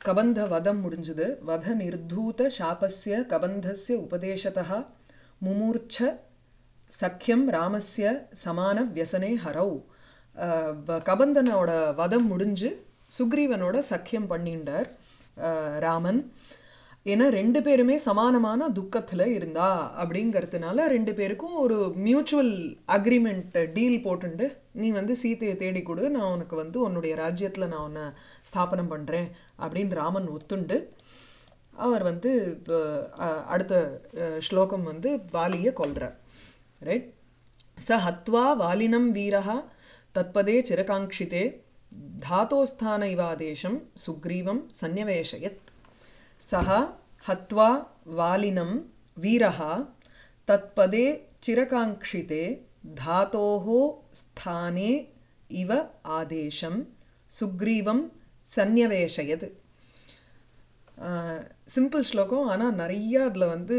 கபந்த வதம் முடிஞ்சது வத நிர்தூத சாபஸ்ய கபந்தஸ்ய உபதேசத்தா முமூர்ச்ச சக்கியம் ராமஸ்ய சமான வியசனே ஹரௌ அஹ் வ- கபந்தனோட வதம் முடிஞ்சு சுக்ரீவனோட சக்கியம் பண்ணிண்டார் அஹ் ராமன் ஏன்னா ரெண்டு பேருமே சமானமான துக்கத்தில் இருந்தா அப்படிங்கிறதுனால ரெண்டு பேருக்கும் ஒரு மியூச்சுவல் அக்ரிமெண்ட் டீல் போட்டுண்டு நீ வந்து சீதையை தேடி கொடு நான் உனக்கு வந்து உன்னுடைய ராஜ்யத்தில் நான் உன்னை ஸ்தாபனம் பண்ணுறேன் அப்படின்னு ராமன் ஒத்துண்டு அவர் வந்து இப்ப, அஹ், அடுத்த அஹ், ஸ்லோகம் வந்து வாலியை கொல்றார் ரைட் ச ஹத்வா வாலினம் வீரः தத்பதே சிரகாங்क्षिते धातोस्थान इवादेशं सुग्रीवं सन्न्यवेशयत् सः हत्वा वालिनं वीरः तत्पदे चिरकाङ्क्षिते धातोः स्थाने इव आदेशं सुग्रीवं सन्न्यवेशयत् சிம்பிள் ஸ்லோகம் ஆனால் நிறைய அதில் வந்து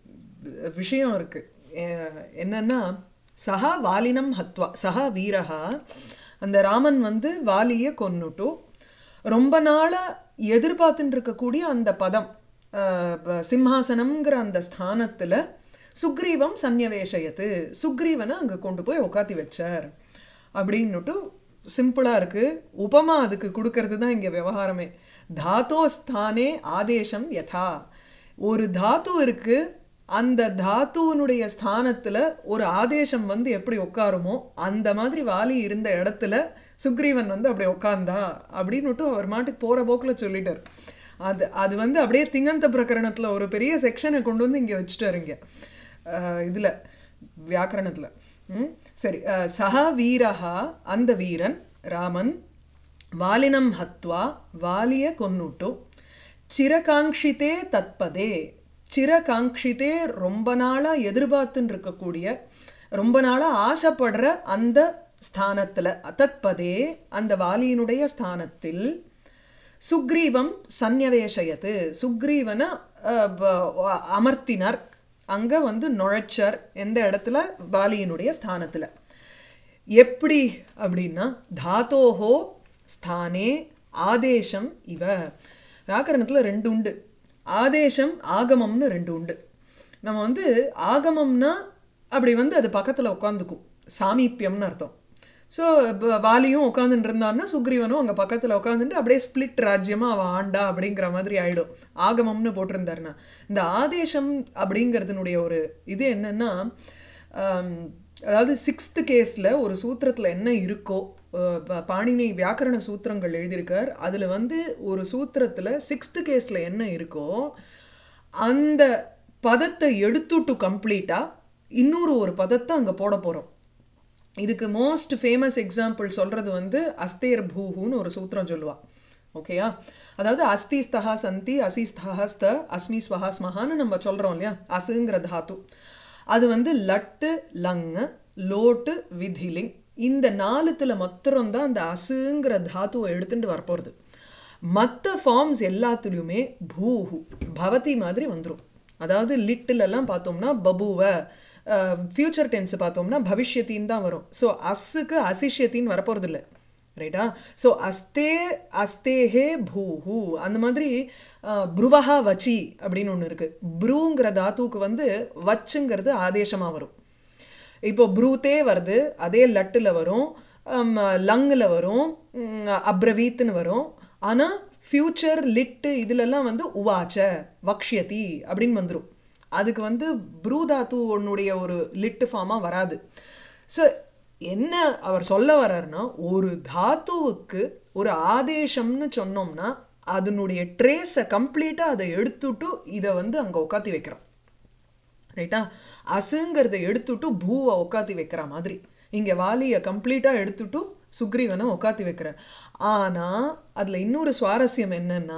விஷயம் இருக்குது என்னன்னா சஹா வாலினம் ஹத்வா சஹா வீரஹா அந்த ராமன் வந்து வாலியை கொன்னுட்டு ரொம்ப நாளாக எதிர்பார்த்துட்டு இருக்கக்கூடிய அந்த பதம் அஹ், ப- சிம்ஹாசனம்ங்கிற அந்த ஸ்தானத்தில் சுக்ரீவம் சந்நிவேஷயத்து சுக்ரீவனை அங்கே கொண்டு போய் உக்காத்தி வச்சார் அப்படின்னுட்டு சிம்பிளாக இருக்குது உபமா அதுக்கு கொடுக்கறது தான் இங்கே விவகாரமே தாத்தோ ஸ்தானே ஆதேசம் யதா ஒரு தாத்து இருக்கு அந்த தாத்துவனுடைய ஸ்தானத்தில் ஒரு ஆதேசம் வந்து எப்படி உட்காருமோ அந்த மாதிரி வாலி இருந்த இடத்துல சுக்ரீவன் வந்து அப்படி உட்கார்ந்தா அப்படின்னுட்டு அவர் மாட்டுக்கு போகிற போக்கில் சொல்லிட்டார் அது அது வந்து அப்படியே திங்கந்த பிரகரணத்தில் ஒரு பெரிய செக்ஷனை கொண்டு வந்து இங்கே வச்சுட்டாரு இங்கே இதில் வியாக்கரணத்தில் ம் சரி அஹ், சஹா வீரஹா அந்த வீரன் ராமன் வாலினம் ஹத்வா வாலிய கொன்னுட்டு சிரகாங்ஷிதே தத்பதே சிரகாங்ஷிதே ரொம்ப நாளாக எதிர்பார்த்துன்னு இருக்கக்கூடிய ரொம்ப நாளாக ஆசைப்படுற அந்த ஸ்தானத்தில் தத்பதே அந்த வாலியினுடைய ஸ்தானத்தில் சுக்ரீவம் சந்நிவேஷயத்து சுக்ரீவனை அஹ், ப- அமர்த்தினார் அங்கே வந்து நுழைச்சார் எந்த இடத்துல வாலியினுடைய ஸ்தானத்தில் எப்படி அப்படின்னா தாத்தோஹோ ஸ்தானே ஆதேசம் இவ வியாக்கரணத்தில் ரெண்டு உண்டு ஆதேசம் ஆகமம்னு ரெண்டு உண்டு நம்ம வந்து ஆகமம்னா அப்படி வந்து அது பக்கத்தில் உட்காந்துக்கும் சாமீப்பியம்னு அர்த்தம் ஸோ வாலியும் உட்காந்துட்டு இருந்தான்னா சுக்ரீவனும் அங்கே பக்கத்தில் உட்காந்துட்டு அப்படியே ஸ்பிளிட் ராஜ்யமாக அவன் ஆண்டா அப்படிங்கிற மாதிரி ஆயிடும் ஆகமம்னு போட்டிருந்தாருன்னா இந்த ஆதேசம் அப்படிங்கிறதுனுடைய ஒரு இது என்னன்னா ஆம், அதாவது சிக்ஸ்த்து கேஸில் ஒரு சூத்திரத்தில் என்ன இருக்கோ அஹ், ப- பாணினி வியாக்கரண சூத்திரங்கள் எழுதியிருக்கார் அதில் வந்து ஒரு சூத்திரத்தில் சிக்ஸ்த்து கேஸில் என்ன இருக்கோ அந்த பதத்தை எடுத்துட்டு கம்ப்ளீட்டாக இன்னொரு ஒரு பதத்தை அங்கே போட போகிறோம் இதுக்கு மோஸ்ட் ஃபேமஸ் எக்ஸாம்பிள் சொல்கிறது வந்து அஸ்தேர் பூஹுன்னு ஒரு சூத்திரம் சொல்லுவா ஓகேயா அதாவது அஸ்தி ஸ்தஹா சந்தி அசி ஸ்தஹா ஸ்த அஸ்மி ஸ்வஹா ஸ்மஹான்னு நம்ம சொல்கிறோம் இல்லையா அசுங்கிற தாத்து அது வந்து லட்டு லங்கு லோட்டு விதிலிங் இந்த நாலுத்தில் மாத்திரம்தான் அந்த அசுங்கிற தாத்துவை எடுத்துட்டு வரப்போகிறது மற்ற ஃபார்ம்ஸ் எல்லாத்துலேயுமே பூஹு பவதி மாதிரி வந்துடும் அதாவது லிட்டிலெல்லாம் பார்த்தோம்னா பபுவ ஃப்யூச்சர் டென்ஸ் பார்த்தோம்னா பவிஷ்யத்தின்னு தான் வரும் ஸோ அஸ்ஸுக்கு அசிஷ்யத்தின்னு வரப்போகிறது இல்லை ரைட்டா ஸோ அஸ்தே அஸ்தேஹே பூஹு அந்த மாதிரி அஹ், புருவஹா வச்சி அப்படின்னு ஒன்று இருக்குது ப்ரூங்கிற தாத்துவுக்கு வந்து வச்சுங்கிறது ஆதேசமாக வரும் இப்போ ப்ரூத்தே வருது அதே லட்டில் வரும் லங்கில் வரும் ம், அப்ரவீத்துன்னு வரும் ஆனால் ஃப்யூச்சர் லிட்டு இதிலெல்லாம் வந்து உவாச்ச வக்ஷயதி அப்படின்னு வந்துடும் அதுக்கு வந்து ப்ரூ தாத்து உன்னுடைய ஒரு லிட்டு ஃபார்மாக வராது ஸோ என்ன அவர் சொல்ல வர்றாருன்னா ஒரு தாத்துவுக்கு ஒரு ஆதேசம்னு சொன்னோம்னா அதனுடைய ட்ரேஸை கம்ப்ளீட்டாக அதை எடுத்துட்டு இதை வந்து அங்கே உட்காத்தி வைக்கிறோம் ரைட்டா அசுங்கிறத எடுத்துட்டு பூவை உக்காத்தி வைக்கிற மாதிரி இங்கே வாலியை கம்ப்ளீட்டாக எடுத்துட்டு சுக்ரீவனை உக்காத்தி வைக்கிறார் ஆனால் அதில் இன்னொரு சுவாரஸ்யம் என்னன்னா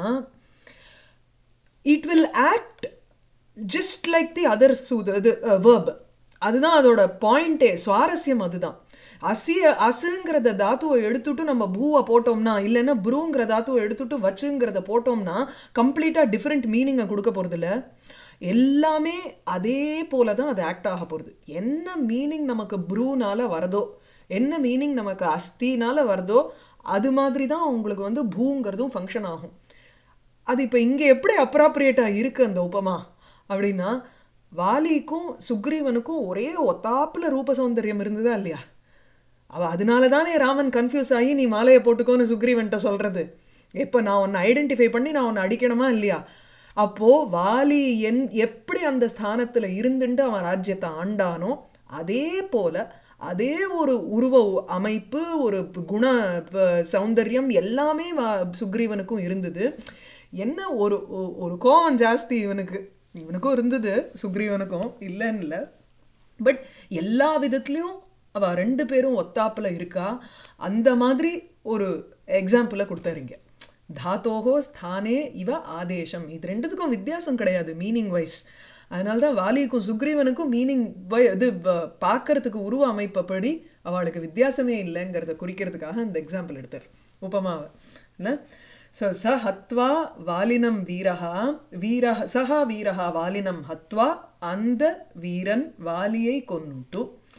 it will act just like the other சூது இது வேர்ப் அதுதான் அதோட பாயிண்டே சுவாரஸ்யம் அதுதான் அசிய அசுங்கிறத தாத்துவை எடுத்துட்டு நம்ம பூவை போட்டோம்னா இல்லைன்னா ப்ரூங்கிற தாத்துவை எடுத்துட்டு வச்சுங்கிறத போட்டோம்னா கம்ப்ளீட்டாக டிஃப்ரெண்ட் மீனிங்கை கொடுக்க போகிறதில்ல எல்லாமே அதே போல தான் அது ஆக்ட் ஆக போகிறது என்ன மீனிங் நமக்கு ப்ரூனால வருதோ என்ன மீனிங் நமக்கு அஸ்தினால வருதோ அது மாதிரி தான் உங்களுக்கு வந்து பூங்கிறதும் ஃபங்க்ஷன் ஆகும் அது இப்போ இங்கே எப்படி அப்ராப்ரியேட்டாக இருக்குது அந்த உபமா அப்படின்னா வாலிக்கும் சுக்ரீவனுக்கும் ஒரே ஒத்தாப்புல ரூப சௌந்தரியம் இருந்ததா இல்லையா அவ அதனால தானே ராமன் கன்ஃபியூஸ் ஆகி நீ மாலையை போட்டுக்கோன்னு சுக்ரீவன்ட்ட சொல்கிறது இப்போ நான் உன்னை ஐடென்டிஃபை பண்ணி நான் உன்னை அடிக்கணுமா இல்லையா அப்போது வாலி என் எப்படி அந்த ஸ்தானத்தில் இருந்துட்டு அவன் ராஜ்யத்தை ஆண்டானோ அதே போல அதே ஒரு உருவ அமைப்பு ஒரு குண ப- சௌந்தர்யம் எல்லாமே வா- சுக்ரீவனுக்கும் இருந்தது என்ன ஒரு ஒ- ஒரு கோவம் ஜாஸ்தி இவனுக்கு இவனுக்கும் இருந்தது சுக்ரீவனுக்கும் இல்லைன்னு இல்லை பட் எல்லா விதத்துலேயும் அவ ரெண்டு பேரும் ஒத்தாப்புல இருக்கா அந்த மாதிரி ஒரு எக்ஸாம்பிளை கொடுத்தாருங்க தாத்தோஹோ ஸ்தானே இவ ஆதேசம் இது ரெண்டுத்துக்கும் வித்தியாசம் கிடையாது மீனிங் வைஸ் அதனால தான் வாலிக்கும் சுக்ரீவனுக்கும் மீனிங் இது ப- பார்க்கறதுக்கு உருவ அமைப்பப்படி அவளுக்கு வித்தியாசமே இல்லைங்கிறத குறிக்கிறதுக்காக அந்த எக்ஸாம்பிள் எடுத்தார் உபமாவை இல்லை ஸோ ச ஹத்வா வாலினம் வீரஹா வீரஹ சஹா வீரஹா வாலினம் ஹத்வா அந்த வீரன் வாலியை கொன்னுட்டு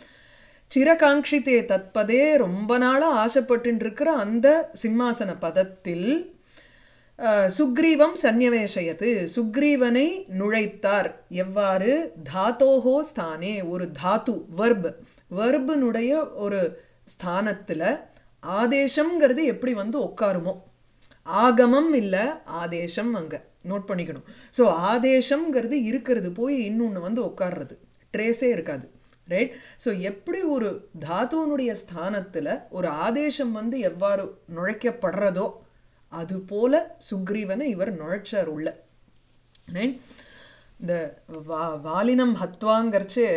சிரகாங்கிதே தத்பதே ரொம்ப நாளாக ஆசைப்பட்டு இருக்கிற அந்த சிம்மாசன பதத்தில் அஹ், சுக்ரீவம் சந்நிவேஷயத்து சுக்ரீவனை நுழைத்தார் எவ்வாறு தாத்தோஹோ ஸ்தானே ஒரு தாத்து வர்ப் வர்பனுடைய ஒரு ஸ்தானத்தில் ஆதேசம்ங்கிறது எப்படி வந்து உட்காருமோ ஆகமம் இல்லை ஆதேசம் அங்கே நோட் பண்ணிக்கணும் ஸோ ஆதேசம்ங்கிறது இருக்கிறது போய் இன்னொன்று வந்து உட்கார்றது ட்ரேஸே இருக்காது ரைட் ஸோ எப்படி ஒரு தாத்துவனுடைய ஸ்தானத்தில் ஒரு ஆதேசம் வந்து எவ்வாறு நுழைக்கப்படுறதோ அது போல சுக்ரீவனை இவர் நுழைச்சார் உள்ள ரைட் இந்த வா வாலினம் ஹத்வாங்கிறச்சு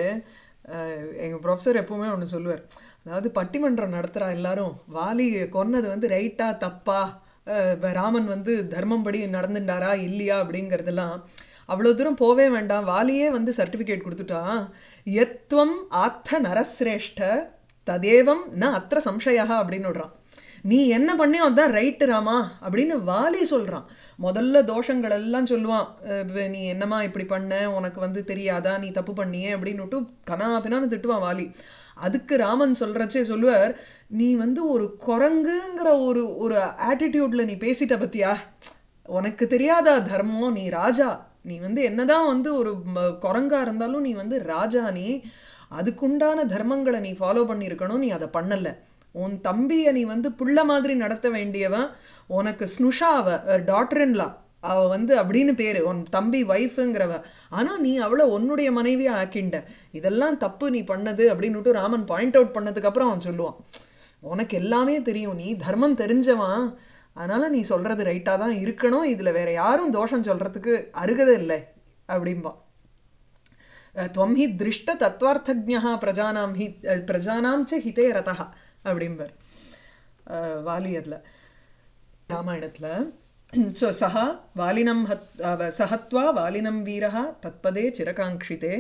எங்கள் ப்ரொஃபஸர் எப்பவுமே ஒன்று சொல்லுவார் அதாவது பட்டிமன்றம் நடத்துகிறா எல்லாரும் வாலி கொன்னது வந்து ரைட்டா தப்பா அஹ், இப்ப ராமன் வந்து தர்மம் படி நடந்துட்டாரா இல்லையா அப்படிங்கிறதெல்லாம் அவ்வளோ தூரம் போவே வேண்டாம் வாலியே வந்து சர்டிஃபிகேட் கொடுத்துட்டான் எத்வம் ஆத்த நரசிரேஷ்ட ததேவம் ந அத்திர சம்சயா அப்படின்னு விடுறான் நீ என்ன பண்ணியோ அதான் ரைட்டு ராமா அப்படின்னு வாலி சொல்கிறான் முதல்ல தோஷங்கள் எல்லாம் சொல்லுவான் அஹ் இப்ப நீ என்னம்மா இப்படி பண்ண உனக்கு வந்து தெரியாதா நீ தப்பு பண்ணியே அப்படின்னுட்டு கனாபினான்னு திட்டுவான் வாலி அதுக்கு ராமன் சொல்கிறச்சே சொல்லுவார் நீ வந்து ஒரு குரங்குங்கிற ஒரு ஒரு ஆட்டிடியூடில் நீ பேசிட்ட பத்தியா உனக்கு தெரியாதா தர்மம் நீ ராஜா நீ வந்து என்னதான் வந்து ஒரு ம- குரங்கா இருந்தாலும் நீ வந்து ராஜா நீ அதுக்குண்டான தர்மங்களை நீ ஃபாலோ பண்ணியிருக்கணும் நீ அதை பண்ணல உன் தம்பியை நீ வந்து புள்ள மாதிரி நடத்த வேண்டியவன் உனக்கு ஸ்னுஷா அவ டாட்டர் இன்லா அவ வந்து அப்படின்னு பேரு உன் தம்பி ஒய்ஃபுங்கிறவ ஆனா நீ அவளை உன்னுடைய மனைவியா ஆக்கிண்ட இதெல்லாம் தப்பு நீ பண்ணது அப்படின்னுட்டு ராமன் பாயிண்ட் அவுட் பண்ணதுக்கு அப்புறம் அவன் சொல்லுவான் உனக்கு எல்லாமே தெரியும் நீ தர்மம் தெரிஞ்சவன் அதனால நீ சொல்றது ரைட்டா தான் இருக்கணும் இதுல வேற யாரும் தோஷம் சொல்றதுக்கு அருகதை இல்லை அப்படிம்பா துவம் ஹி திருஷ்ட தத்வார்த்தஜா பிரஜானாம் ஹி அஹ், பிரஜானாம் ச ஹிதே ரதா அப்படிம்பார் அஹ், வாலி அதில் ராமாயணத்தில் ஸோ சஹா வாலினம் ஹத் அவ- சஹத்வா வாலினம் வீரः தத்பதே சிரகாங்கிதே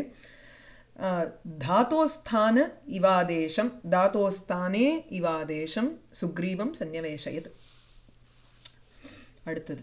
தாத்தோஸ்தான இவாதேசம் தாத்தோஸ்தானே இவாதேசம் சுக்ரீவம் சந்நிவேஷயத் அடுத்தது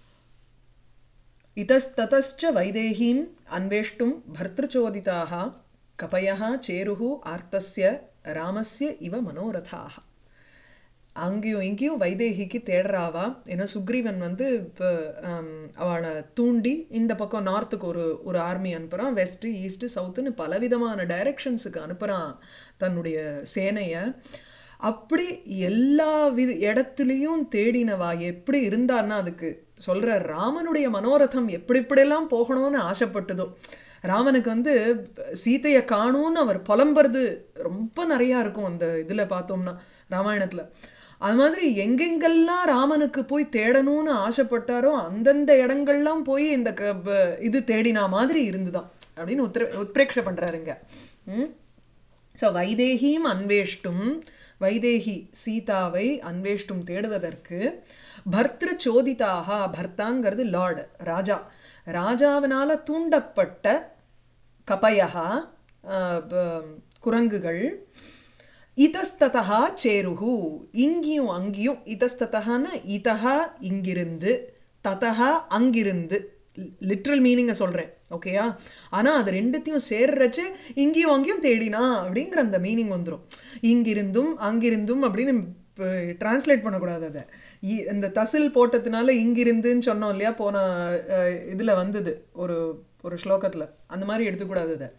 इतस्ततश्च वैदेहीम् अन्वेष्टुं भर्तृचोदिताः कपयः चेरुः आर्तस्य ராமஸ்ய இவ மனோரதாः அங்கேயும் இங்கேயும் வைதேகிக்கு தேடுறாவா ஏன்னா சுக்ரீவன் வந்து இப்போ அவளை தூண்டி இந்த பக்கம் நார்த்துக்கு ஒரு ஒரு ஆர்மி அனுப்புகிறான் வெஸ்ட்டு ஈஸ்ட்டு சவுத்துன்னு பலவிதமான டைரக்ஷன்ஸுக்கு அனுப்புகிறான் தன்னுடைய சேனையை அப்படி எல்லா வித இடத்துலையும் தேடினவா எப்படி இருந்தான்னா அதுக்கு சொல்கிற ராமனுடைய மனோரதம் எப்படி இப்படியெல்லாம் போகணும்னு ஆசைப்பட்டதோ ராமனுக்கு வந்து சீதையை காணும்னு அவர் புலம்புறது ரொம்ப நிறையா இருக்கும் அந்த இதில் பார்த்தோம்னா ராமாயணத்தில் அது மாதிரி எங்கெங்கெல்லாம் ராமனுக்கு போய் தேடணும்னு ஆசைப்பட்டாரோ அந்தந்த இடங்கள்லாம் போய் இந்த க ப- இது தேடினா மாதிரி இருந்துதான் அப்படின்னு உத்ர உத்பிரேக்ஷ பண்ணுறாருங்க ம் ஸோ வைதேகியும் அன்வேஷ்டும் வைதேகி சீதாவை அன்வேஷ்டும் தேடுவதற்கு பர்திரு சோதிதாக பர்த்தாங்கிறது லார்டு ராஜா ராஜாவினால தூண்டப்பட்ட கபயகா அஹ், ப- குரங்குகள் இதஸ்ததா சேருஹு இங்கேயும் அங்கேயும் இதஸ்ததகான இதஹா இங்கிருந்து ததஹா அங்கிருந்து லிட்ரல் மீனிங்கை சொல்கிறேன் ஓகேயா ஆனால் அது ரெண்டுத்தையும் சேர்றச்சு இங்கேயும் அங்கேயும் தேடினா அப்படிங்கிற அந்த மீனிங் வந்துடும் இங்கிருந்தும் அங்கிருந்தும் அப்படின்னு டிரான்ஸ்லேட் பண்ணக்கூடாது அதை இ- இந்த தசில் போட்டதுனால இங்கிருந்துன்னு சொன்னோம் இல்லையா போன இதில் வந்தது ஒரு ஒரு ஸ்லோகத்தில் அந்த மாதிரி எடுத்துக்கூடாது அதை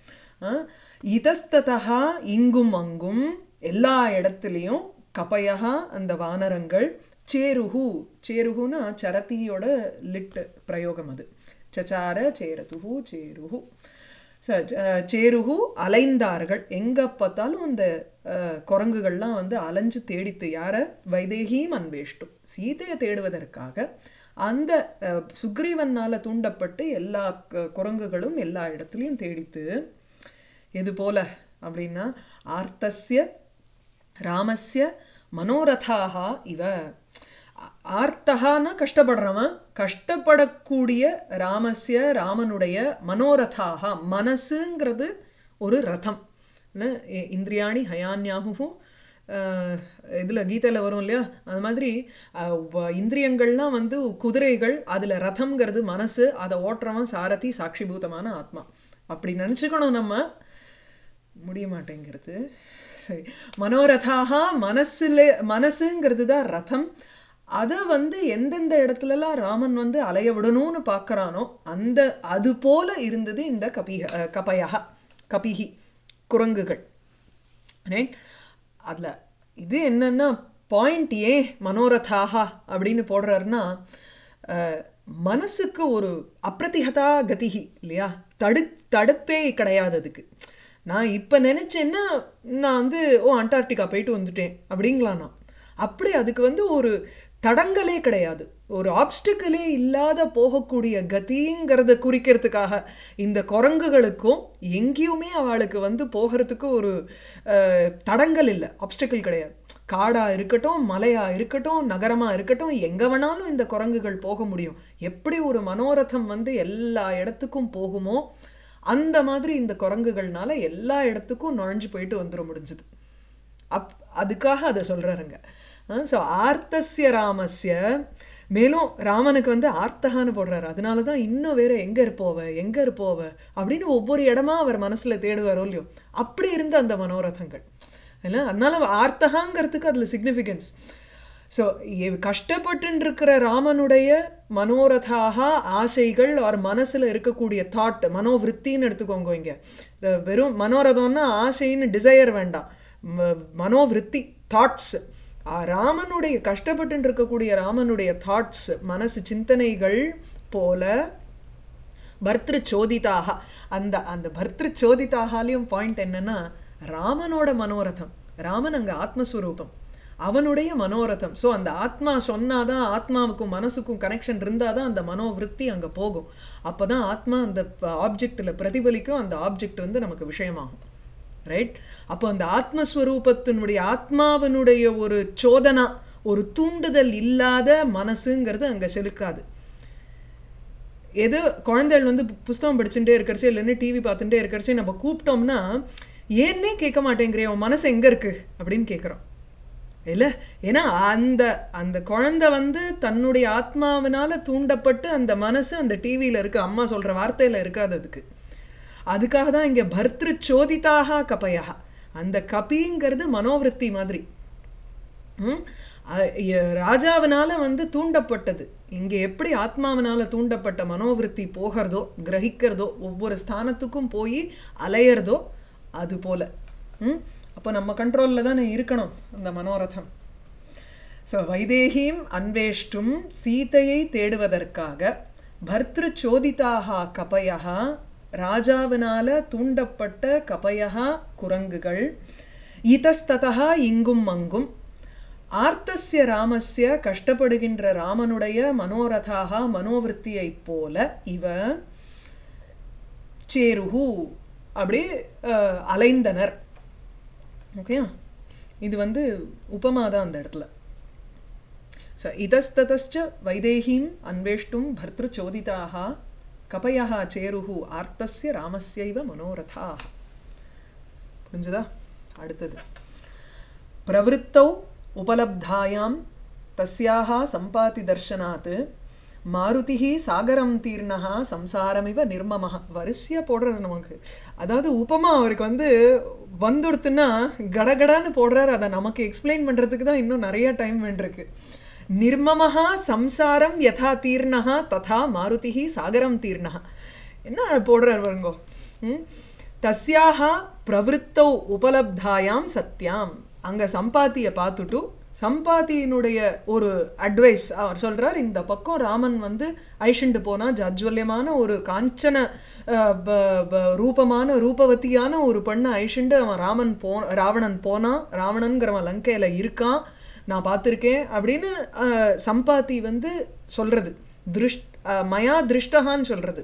இதஸ்ததா இங்கும் அங்கும் எல்லா இடத்துலையும் கபயா அந்த வானரங்கள் சேருஹு சேருஹுன்னா சரதியோட லிட் பிரயோகம் அது சச்சார சேரதுஹு சேருஹு ச- ச- சேருஹு அலைந்தார்கள் எங்கே பார்த்தாலும் அந்த அஹ், குரங்குகள்லாம் வந்து அலைஞ்சு தேடித்து யாரை வைதேகியும் அன்வேஷ்டும் சீதையை தேடுவதற்காக அந்த அஹ், சுக்ரீவனால தூண்டப்பட்டு எல்லா க- குரங்குகளும் எல்லா இடத்துலையும் தேடித்து எது போல அப்படின்னா ஆர்த்தஸ்ய ராமஸ்ய மனோரதாக இவ ஆ- ஆர்த்தகான்னா கஷ்டப்படுறவன் கஷ்டப்படக்கூடிய ராமஸ்ய ராமனுடைய மனோரதாக மனசுங்கிறது ஒரு ரதம் என்ன? இ- இந்திரியாணி ஹயான்யாகு இதில் கீதையில் வரும் இல்லையா அது மாதிரி அஹ், வ- இந்திரியங்கள்லாம் வந்து குதிரைகள் அதில் ரதம்ங்கிறது மனசு அதை ஓட்டுறவன் சாரதி சாட்சிபூதமான ஆத்மா அப்படி நினச்சிக்கணும் நம்ம முடிய மாட்டேங்கிறது சரி மனோரதாக மனசுல மனசுங்கிறது தான் ரதம் அதை வந்து எந்தெந்த இடத்துலலாம் ராமன் வந்து அலைய விடணும்னு பார்க்கறானோ அந்த அது போல இருந்தது இந்த கபிக அஹ், கபயக கபிகி குரங்குகள் ரைட் அதில் இது என்னன்னா பாயிண்ட் ஏன் மனோரதாக அப்படின்னு போடுறாருன்னா அஹ், மனசுக்கு ஒரு அப்பிரதிகதா கதிகி இல்லையா தடு தடுப்பே கிடையாது அதுக்கு நான் இப்போ நினச்சேன்னா நான் வந்து ஓ அண்டார்டிகா போயிட்டு வந்துட்டேன் அப்படிங்களாம் நான் அப்படி அதுக்கு வந்து ஒரு தடங்கலே கிடையாது ஒரு ஆப்ஸ்டிக்கலே இல்லாத போகக்கூடிய கதிங்கிறத குறிக்கிறதுக்காக இந்த குரங்குகளுக்கும் எங்கேயுமே அவளுக்கு வந்து போகிறதுக்கு ஒரு அஹ், தடங்கல் இல்லை ஆப்ஸ்டிக்கல் கிடையாது காடா இருக்கட்டும் மலையா இருக்கட்டும் நகரமா இருக்கட்டும் எங்க வேணாலும் இந்த குரங்குகள் போக முடியும் எப்படி ஒரு மனோரதம் வந்து எல்லா இடத்துக்கும் போகுமோ அந்த மாதிரி இந்த குரங்குகள்னால எல்லா இடத்துக்கும் நுழைஞ்சு போயிட்டு வந்துட முடிஞ்சுது அப் அதுக்காக அதை சொல்கிறாருங்க ஸோ ஆர்த்தஸ்ய ராமஸ்ய மேலும் ராமனுக்கு வந்து ஆர்த்தகான்னு போடுறாரு அதனால தான் இன்னும் வேற எங்கே இருப்போவ எங்கே இருப்போவ அப்படின்னு ஒவ்வொரு இடமா அவர் மனசில் தேடுவாரோ இல்லையோ அப்படி இருந்த அந்த மனோரதங்கள் இல்லை அதனால அவ ஆர்த்தகாங்கிறதுக்கு அதில் சிக்னிஃபிகன்ஸ் ஸோ கஷ்டப்பட்டு இருக்கிற ராமனுடைய மனோரதாக ஆசைகள் அவர் மனசில் இருக்கக்கூடிய தாட் மனோவிருத்தின்னு எடுத்துக்கோங்க இங்கே இந்த வெறும் மனோரதம்னா ஆசைன்னு டிசையர் வேண்டாம் ம- மனோவிருத்தி தாட்ஸ் ராமனுடைய கஷ்டப்பட்டு இருக்கக்கூடிய ராமனுடைய தாட்ஸ் மனசு சிந்தனைகள் போல பர்திரு சோதிதாக அந்த அந்த பர்திரு சோதிதாகாலையும் பாயிண்ட் என்னன்னா ராமனோட மனோரதம் ராமன் அங்கே ஆத்மஸ்வரூபம் அவனுடைய மனோரதம் ஸோ அந்த ஆத்மா சொன்னாதான் ஆத்மாவுக்கும் மனசுக்கும் கனெக்ஷன் இருந்தால் தான் அந்த மனோவிருத்தி அங்கே போகும் அப்போ தான் ஆத்மா அந்த ஆப்ஜெக்டில் பிரதிபலிக்கும் அந்த ஆப்ஜெக்ட் வந்து நமக்கு விஷயமாகும் ரைட் அப்போ அந்த ஆத்மஸ்வரூபத்தினுடைய ஆத்மாவினுடைய ஒரு சோதனா ஒரு தூண்டுதல் இல்லாத மனசுங்கிறது அங்கே செலுக்காது எது குழந்தைகள் வந்து பு- புஸ்தகம் படிச்சுட்டே இருக்கிறச்சு இல்லைன்னு டிவி பார்த்துட்டே இருக்கிறச்சு நம்ம கூப்பிட்டோம்னா ஏன்னே கேட்க மாட்டேங்கிறே உன் மனசு எங்கே இருக்கு அப்படின்னு கேட்குறோம் இல்லை ஏன்னா அந்த அந்த குழந்தை வந்து தன்னுடைய ஆத்மாவினால தூண்டப்பட்டு அந்த மனசு அந்த டிவியில் இருக்கு அம்மா சொல்கிற வார்த்தையில் இருக்காது அதுக்கு அதுக்காக தான் இங்கே பர்திரு சோதிதாக கபயா அந்த கபிங்கிறது மனோவிருத்தி மாதிரி ம்? அ- எ- ராஜாவினால வந்து தூண்டப்பட்டது இங்கே எப்படி ஆத்மாவினால தூண்டப்பட்ட மனோவிருத்தி போகிறதோ கிரகிக்கிறதோ ஒவ்வொரு ஸ்தானத்துக்கும் போய் அலையிறதோ அது போல ம் அப்போ நம்ம கண்ட்ரோலில் தானே இருக்கணும் அந்த மனோரதம் ஸோ வைதேகியும் அன்வேஷ்டும் சீதையை தேடுவதற்காக பர்திரு சோதிதாக கபயா ராஜாவினால தூண்டப்பட்ட கபயா குரங்குகள் இதஸ்ததா இங்கும் அங்கும் ஆர்த்தஸ்ய ராமஸ்ய கஷ்டப்படுகின்ற ராமனுடைய மனோரதாக மனோவிருத்தியைப் போல இவ சேருஹு அப்படியே அஹ், அலைந்தனர் ஓகேயா இது வந்து உபமா தான் அந்த இடத்துல स इतस्ततश्च वैदेहीम् अन्वेष्टुं भर्तृचोदिताः कपयः चेरुः आर्तस्य रामस्यैव मनोरथाः புரிஞ்சுதா அடுத்தது பிரவருத்தௌ உபலப்தாயாம் தஸ்யாக சம்பாதி தர்ஷனாத் மாருதிஹி சாகரம் தீர்ணஹா சம்சாரமிவ நிர்மமஹா வரிசையாக போடுறாரு நமக்கு அதாவது உபமா அவருக்கு வந்து வந்துடுத்துன்னா கடகடான்னு போடுறாரு அதை நமக்கு எக்ஸ்பிளைன் பண்ணுறதுக்கு தான் இன்னும் நிறைய டைம் வேண்டியிருக்கு நிர்மமஹா சம்சாரம் யதா தீர்ணஹா ததா மாருதிஹி சாகரம் தீர்ணஹா என்ன போடுறார் வருங்கோ ம்? தஸ்யாக பிரவருத்தௌ உபலப்தாயாம் சத்யாம் அங்கே சம்பாத்தியை பார்த்துட்டு சம்பாத்தியினுடைய ஒரு அட்வைஸ் அவர் சொல்றார் இந்த பக்கம் ராமன் வந்து ஐஷண்டு போனா ஜாஜ்வல்யமான ஒரு காஞ்சன அஹ், ப- ப- ரூபமான ரூபவதியான ஒரு பெண்ணை ஐஷண்டு அவன் ராமன் போ ராவணன் போனான் ராவணன்கிறவன் லங்கையில் இருக்கான் நான் பார்த்துருக்கேன் அப்படின்னு அஹ், சம்பாத்தி வந்து சொல்றது திருஷ் அஹ், மயா திருஷ்டகான்னு சொல்றது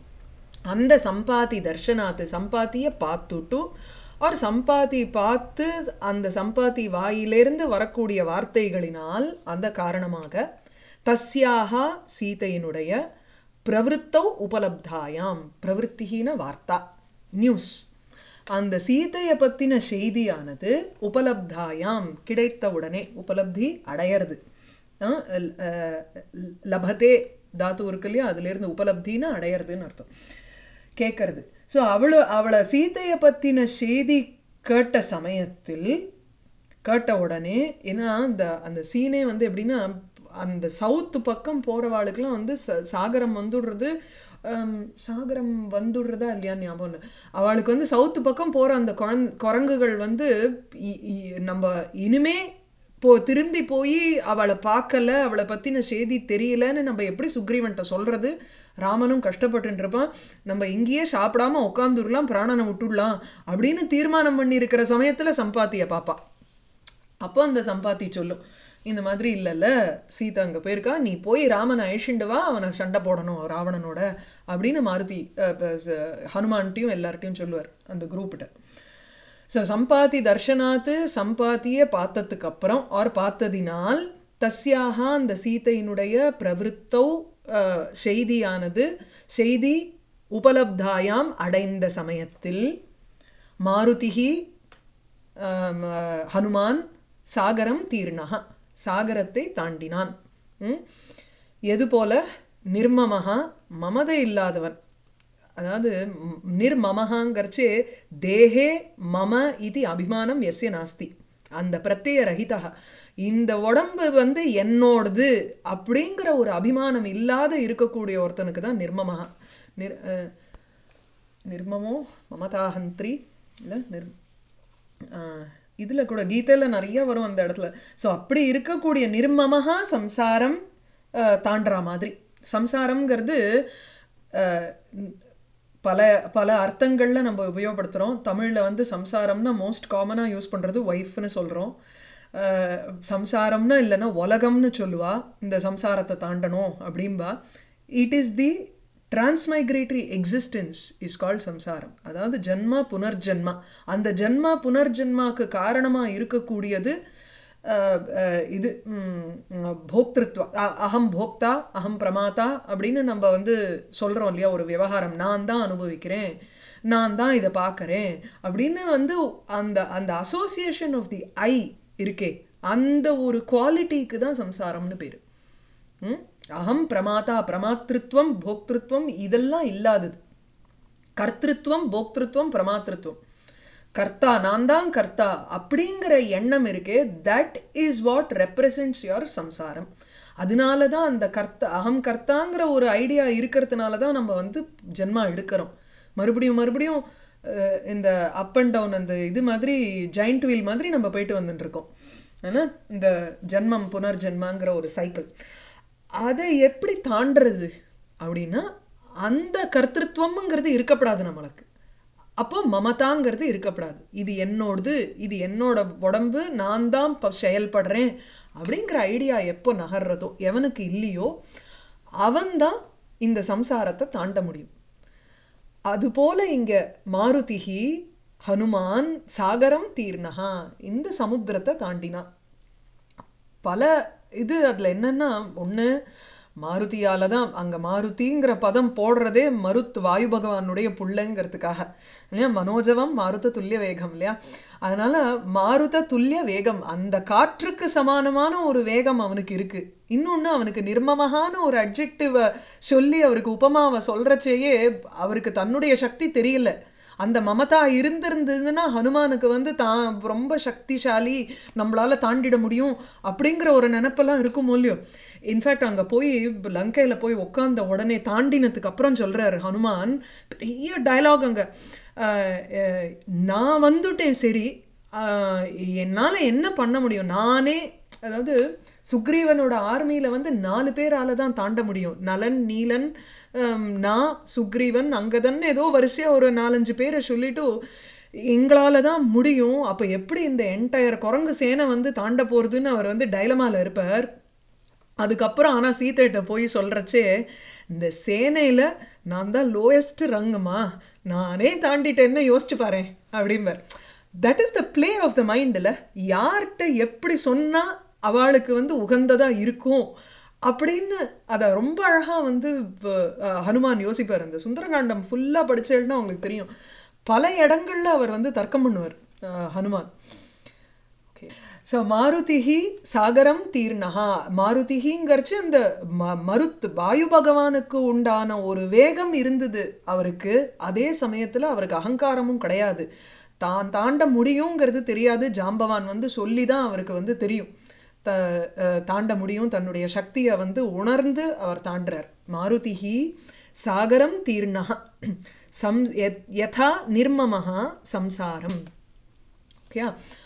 அந்த சம்பாதி தர்ஷனாத்து சம்பாத்தியை பார்த்துட்டு ஒரு சம்பாதி பார்த்து அந்த சம்பாத்தி வாயிலிருந்து வரக்கூடிய வார்த்தைகளினால் அந்த காரணமாக தஸ்யாக சீதையினுடைய பிரவருத்தௌ உபலப்தாயாம் பிரவருத்திகின வார்த்தா நியூஸ் அந்த சீதையை பற்றின செய்தியானது உபலப்தாயாம் கிடைத்தவுடனே உபலப்தி அடையிறது ஆ, ல்- அஹ், லபதே தாத்து இருக்கு இல்லையா அதுலேருந்து உபலப்தின்னு அடையிறதுன்னு அர்த்தம் கேட்கறது ஸோ அவளு அவளை சீதையை பற்றின செய்தி கேட்ட சமயத்தில் கேட்ட உடனே ஏன்னா அந்த அந்த சீனே வந்து எப்படின்னா அந்த சவுத்து பக்கம் போகிறவாளுக்கெல்லாம் வந்து ச சாகரம் வந்துடுறது ஹம், சாகரம் வந்துடுறதா இல்லையான்னு ஞாபகம் இல்லை அவளுக்கு வந்து சவுத்து பக்கம் போகிற அந்த குழந் குரங்குகள் வந்து இ- இ- நம்ம இனிமே போ திரும்பி போய் அவளை பார்க்கல அவளை பற்றின செய்தி தெரியலன்னு நம்ம எப்படி சுக்ரீவன்ட்ட சொல்கிறது ராமனும் கஷ்டப்பட்டுட்டு இருப்பான் நம்ம இங்கேயே சாப்பிடாம உட்காந்துடலாம் பிராணனை விட்டுடலாம் அப்படின்னு தீர்மானம் பண்ணியிருக்கிற சமயத்தில் சம்பாத்தியை பார்ப்பா அப்போ அந்த சம்பாத்தி சொல்லும் இந்த மாதிரி இல்லைல்ல சீதா அங்கே போயிருக்கா நீ போய் ராமனை அழிச்சுண்டு வா அவனை சண்டை போடணும் ராவணனோட அப்படின்னு மாருதி அஹ், இப்ப ச- ஹனுமான்ட்டையும் எல்லார்ட்டையும் சொல்லுவார் அந்த குரூப்பிட்ட ஸோ சம்பாதி தர்ஷனாத்து சம்பாத்தியை பார்த்ததுக்கு அப்புறம் ஆர் பார்த்ததினால் தஸ்யாக அந்த சீதையினுடைய பிரவருத்தௌ அஹ், செய்தியானது செய்தி உபலப்தாயாம் அடைந்த சமயத்தில் மாருதிஹி ஆம், அஹ், ஹனுமான் சாகரம் தீர்ணஹா சாகரத்தை தாண்டினான் ம்? எது போல நிர்மமஹா மமதை இல்லாதவன் அதாவது ம், நிர்மமஹாங்கிறச்சே தேஹே மம இது அபிமானம் எஸ்ய நாஸ்தி அந்த பிரத்யய ரஹிதா இந்த உடம்பு வந்து என்னோடது அப்படிங்கிற ஒரு அபிமானம் இல்லாத இருக்கக்கூடிய ஒருத்தனுக்கு தான் நிர்மமஹா நிர் அஹ், நிர்மமோ மமதாஹந்திரி இல்லை நிர் இதில் கூட கீதையில் நிறைய வரும் அந்த இடத்துல ஸோ அப்படி இருக்கக்கூடிய நிர்மமஹா சம்சாரம் அஹ், தாண்டுற மாதிரி சம்சாரம்ங்கிறது அஹ், பல பல அர்த்தங்களில் நம்ம உபயோகப்படுத்துகிறோம் தமிழில் வந்து சம்சாரம்னா மோஸ்ட் காமனாக யூஸ் பண்ணுறது ஒய்ஃப்னு சொல்கிறோம் சம்சாரம்னா இல்லைன்னா உலகம்னு சொல்லுவா இந்த சம்சாரத்தை தாண்டணும் அப்படிம்பா it is the transmigratory existence is called சம்சாரம் அதாவது ஜன்மா புனர்ஜன்மா அந்த ஜன்மா புனர்ஜன்மாக்கு காரணமாக இருக்கக்கூடியது அஹ், அஹ், இது ம், போக்திருத்வா அ- அகம் போக்தா அகம் பிரமாதா அப்படின்னு நம்ம வந்து சொல்கிறோம் இல்லையா ஒரு விவகாரம் நான் தான் அனுபவிக்கிறேன் நான் தான் இதை பார்க்குறேன் அப்படின்னு வந்து அந்த அந்த அசோசியேஷன் ஆஃப் தி ஐ இருக்கே அந்த ஒரு குவாலிட்டிக்கு தான் சம்சாரம்னு பேர் ம்? அகம் பிரமாதா பிரமாத்திருத்துவம் போக்திருத்துவம் இதெல்லாம் இல்லாதது கர்த்திருவம் போக்திருத்துவம் பிரமாத்திருத்துவம் கர்த்தா நான் தான் கர்த்தா அப்படிங்கிற எண்ணம் இருக்கே that is what represents your சம்சாரம் அதனால தான் அந்த கர்த்தா அகம் கர்த்தாங்கிற ஒரு ஐடியா இருக்கிறதுனால தான் நம்ம வந்து ஜென்மா எடுக்கிறோம் மறுபடியும் மறுபடியும் அஹ், இந்த அப் அண்ட் டவுன் அந்த இது மாதிரி ஜாயிண்ட் வீல் மாதிரி நம்ம போயிட்டு வந்துட்டு இருக்கோம் ஏன்னா இந்த ஜென்மம் புனர்ஜென்மாங்கிற ஒரு சைக்கிள் அதை எப்படி தாண்டுறது அப்படின்னா அந்த கர்த்திருவம்ங்கிறது இருக்கப்படாது நம்மளுக்கு அப்போ மமதாங்கிறது இருக்கப்படாது இது என்னோடது இது என்னோட உடம்பு நான் தான் இப்போ செயல்படுறேன் அப்படிங்கிற ஐடியா எப்போ நகர்றதோ எவனுக்கு இல்லையோ அவன்தான் இந்த சம்சாரத்தை தாண்ட முடியும் அதுபோல இங்க மாருதிஹி ஹனுமான் சாகரம் தீர்ணஹா இந்த சமுத்திரத்தை தாண்டினான் பல இது அதில் என்னன்னா ஒன்று மாருதியால தான் அங்க மாருதிங்கிற பதம் போடுறதே மருத் வாயு பகவானுடைய புள்ளங்கிறதுக்காக இல்லையா மனோஜவம் மாருத துல்லிய வேகம் இல்லையா அதனால மாருத துல்லிய வேகம் அந்த காற்றுக்கு சமானமான ஒரு வேகம் அவனுக்கு இருக்கு இன்னொன்னு அவனுக்கு நிர்மமகான ஒரு அட்ஜெக்டிவ சொல்லி அவருக்கு உபமாவை சொல்றச்சேயே அவருக்கு தன்னுடைய சக்தி தெரியல அந்த மமதா இருந்திருந்ததுன்னா ஹனுமானுக்கு வந்து தான் ரொம்ப சக்திசாலி நம்மளால தாண்டிட முடியும் அப்படிங்கிற ஒரு நினைப்பெல்லாம் இருக்கும் இல்லையோ இன்ஃபேக்ட் அங்கே போய் லங்கையில் போய் உட்காந்த உடனே தாண்டினதுக்கு அப்புறம் சொல்கிறார் ஹனுமான் பெரிய டயலாக் அங்கே நான் வந்துட்டேன் சரி என்னால் என்ன பண்ண முடியும் நானே அதாவது சுக்ரீவனோட ஆர்மியில் வந்து நாலு பேரால தான் தாண்ட முடியும் நலன் நீலன் நான் சுக்ரீவன் அங்கதன் ஏதோ வரிசையாக ஒரு நாலஞ்சு பேரை சொல்லிட்டு எங்களால் தான் முடியும் அப்போ எப்படி இந்த என்டையர் குரங்கு சேனை வந்து தாண்ட போகிறதுன்னு அவர் வந்து டைலமாவில் இருப்பார் அதுக்கப்புறம் ஆனால் சீத்தைகிட்ட போய் சொல்கிறச்சே இந்த சேனையில் நான் தான் லோயஸ்ட் ரங்குமா நானே தாண்டிட்டேன்னு யோசிச்சு பாரு அப்படிம்பார் that is the play of the மைண்டில் யார்கிட்ட எப்படி சொன்னால் அவளுக்கு வந்து உகந்ததாக இருக்கும் அப்படின்னு அதை ரொம்ப அழகாக வந்து ஹனுமான் யோசிப்பார் அந்த சுந்தரகாண்டம் ஃபுல்லாக படித்தேன்னா உங்களுக்கு தெரியும் பல இடங்களில் அவர் வந்து தர்க்கம் பண்ணுவார் ஹனுமான் ஓகே ஸோ மாருதிஹி சாகரம் தீர்ணஹா மாருதிஹிங்கிறச்சு அந்த ம மருத் வாயு பகவானுக்கு உண்டான ஒரு வேகம் இருந்தது அவருக்கு அதே சமயத்தில் அவருக்கு அகங்காரமும் கிடையாது தான் தாண்ட முடியுங்கிறது தெரியாது ஜாம்பவான் வந்து சொல்லி தான் அவருக்கு வந்து தெரியும் த தாண்ட முடியும் தன்னுடைய சக்தியை வந்து உணர்ந்து அவர் தாண்டுறார் மாருதிஹி சாகரம் தீர்ணஹா சம் யதா நிர்மமஹா சம்சாரம் ஓகே